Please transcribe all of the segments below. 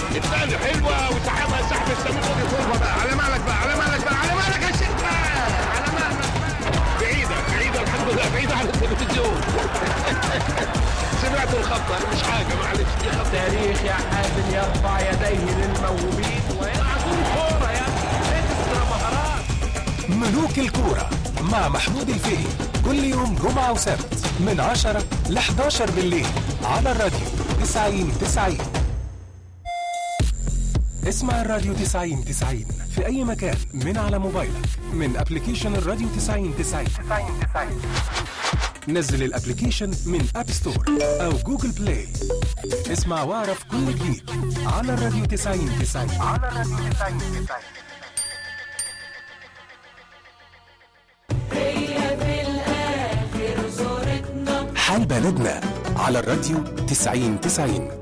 الثاني حلوه وسحبها سحب السمير ودي طولها بقى على مالك بقى على مالك بقى على مالك يا شيخ بقى على مالك بقى بعيده بعيده الحمد لله بعيده عن التلفزيون سمعت الخطه مش حاجه معلش دي خطه تاريخ يا حازم يرفع يديه للموهوبين ويلعبون كورة يا اكسترا مهارات ملوك الكورة مع محمود الفقي كل يوم جمعة وسبت من 10 ل 11 بالليل على الراديو 90 90 اسمع الراديو 90 90 في أي مكان من على موبايلك من ابلكيشن الراديو 90 90 نزل الابلكيشن من اب ستور او جوجل بلاي اسمع واعرف كل جديد على الراديو 90 90 على الراديو 90 90 حال بلدنا على الراديو 90 90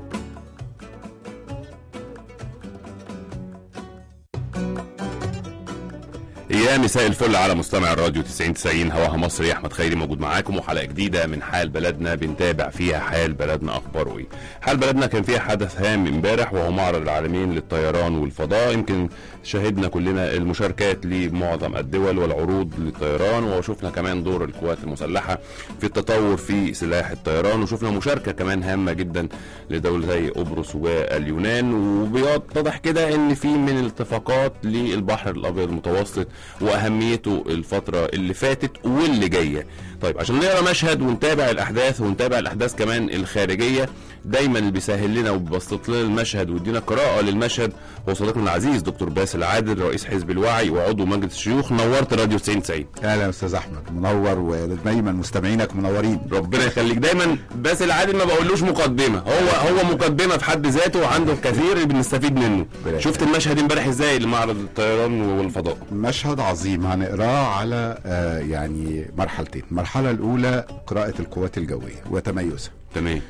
يا مساء الفل على مستمع الراديو 90 90 هواها مصري احمد خيري موجود معاكم وحلقه جديده من حال بلدنا بنتابع فيها حال بلدنا اخباره ايه حال بلدنا كان فيها حدث هام امبارح وهو معرض العالمين للطيران والفضاء يمكن شاهدنا كلنا المشاركات لمعظم الدول والعروض للطيران وشفنا كمان دور القوات المسلحه في التطور في سلاح الطيران وشفنا مشاركه كمان هامه جدا لدول زي قبرص واليونان وبيتضح كده ان في من الاتفاقات للبحر الابيض المتوسط واهميته الفتره اللي فاتت واللي جايه طيب عشان نقرا مشهد ونتابع الاحداث ونتابع الاحداث كمان الخارجيه دايما اللي بيسهل لنا وبيبسط لنا المشهد ويدينا قراءه للمشهد هو صديقنا العزيز دكتور باسل عادل رئيس حزب الوعي وعضو مجلس الشيوخ نورت راديو 90 90 اهلا يا استاذ احمد منور ودايما مستمعينك منورين ربنا يخليك دايما باسل عادل ما بقولوش مقدمه هو هو مقدمه في حد ذاته وعنده الكثير بنستفيد منه ربنا شفت المشهد امبارح ازاي لمعرض الطيران والفضاء مشهد عظيم هنقراه على آه يعني مرحلتين المرحله الاولى قراءه القوات الجويه وتميزها تمام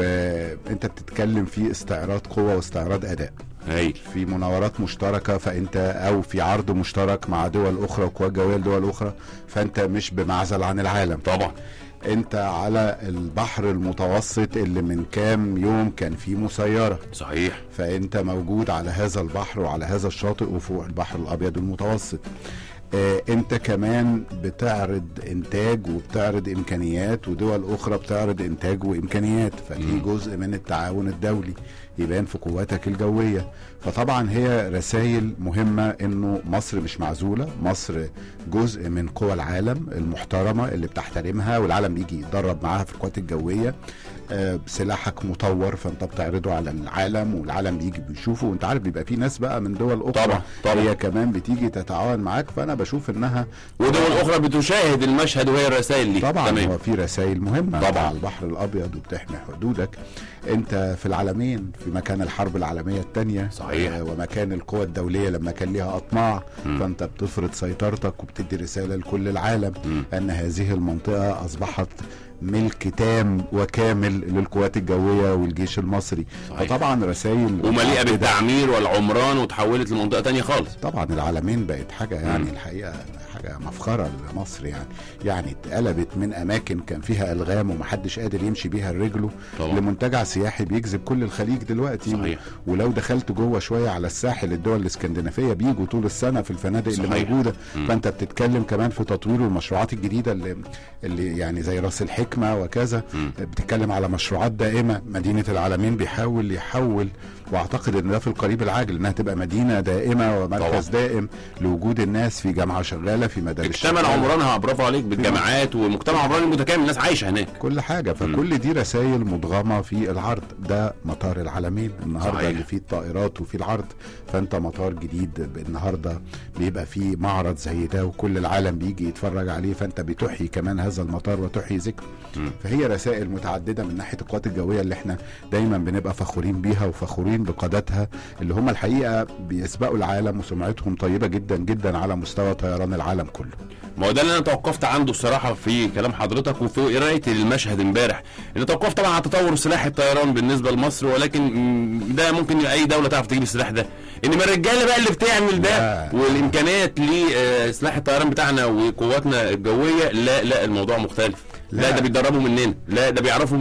وانت بتتكلم في استعراض قوه واستعراض اداء هايل في مناورات مشتركه فانت او في عرض مشترك مع دول اخرى وقوات جويه لدول اخرى فانت مش بمعزل عن العالم طبعا انت على البحر المتوسط اللي من كام يوم كان فيه مسيره صحيح فانت موجود على هذا البحر وعلى هذا الشاطئ وفوق البحر الابيض المتوسط آه انت كمان بتعرض انتاج وبتعرض امكانيات ودول اخرى بتعرض انتاج وامكانيات ففي جزء من التعاون الدولي يبان في قواتك الجويه فطبعا هي رسائل مهمه انه مصر مش معزوله مصر جزء من قوى العالم المحترمه اللي بتحترمها والعالم بيجي يتدرب معاها في القوات الجويه آه، سلاحك مطور فانت بتعرضه على العالم والعالم بيجي بيشوفه وانت عارف بيبقى في ناس بقى من دول اخرى طبعا، طبعا. هي كمان بتيجي تتعاون معاك فانا بشوف انها ودول اخرى بتشاهد المشهد وهي الرسائل دي طبعا تمام هو في رسائل مهمه طبعا. على البحر الابيض وبتحمي حدودك انت في العالمين في مكان الحرب العالميه الثانيه صحيح. ومكان القوى الدوليه لما كان ليها اطماع مم. فانت بتفرض سيطرتك وبتدي رساله لكل العالم مم. ان هذه المنطقه اصبحت ملك تام وكامل للقوات الجويه والجيش المصري صحيح. فطبعا رسائل ومليئه متعددة. بالتعمير والعمران وتحولت لمنطقه تانية خالص طبعا العالمين بقت حاجه يعني مم. الحقيقه حاجه مفخره لمصر يعني يعني اتقلبت من اماكن كان فيها الغام ومحدش قادر يمشي بيها رجله طبعا. لمنتجع سياحي بيجذب كل الخليج دلوقتي صحيح. ولو دخلت جوه شويه على الساحل الدول الاسكندنافيه بيجوا طول السنه في الفنادق اللي صحيح. موجوده مم. فانت بتتكلم كمان في تطوير المشروعات الجديده اللي اللي يعني زي راس الحكمه وكذا مم. بتتكلم على مشروعات دائمه مدينه العالمين بيحاول يحول واعتقد ان ده في القريب العاجل انها تبقى مدينه دائمه ومركز طبعا. دائم لوجود الناس في جامعه شغاله في مدارس اكتمل شغالة. عمرانها برافو عليك بالجامعات والمجتمع عمراني متكامل الناس عايشه هناك كل حاجه فكل دي رسائل مدغمه في العرض ده مطار العالمين النهارده صحيح. اللي فيه الطائرات وفيه العرض فانت مطار جديد النهارده بيبقى فيه معرض زي ده وكل العالم بيجي يتفرج عليه فانت بتحيي كمان هذا المطار وتحيي ذكره مم. فهي رسائل متعدده من ناحيه القوات الجويه اللي احنا دايما بنبقى فخورين بيها وفخورين بقادتها اللي هم الحقيقه بيسبقوا العالم وسمعتهم طيبه جدا جدا على مستوى طيران العالم كله ما هو ده اللي انا توقفت عنده الصراحه في كلام حضرتك وفي قرايتي للمشهد امبارح انا توقفت طبعا على تطور سلاح الطيران بالنسبه لمصر ولكن مم، ده ممكن اي دوله تعرف تجيب السلاح ده انما الرجاله بقى اللي بتعمل ده لا. والامكانيات لسلاح الطيران بتاعنا وقواتنا الجويه لا لا الموضوع مختلف لا, لا. ده بيتدربوا مننا لا ده بيعرفوا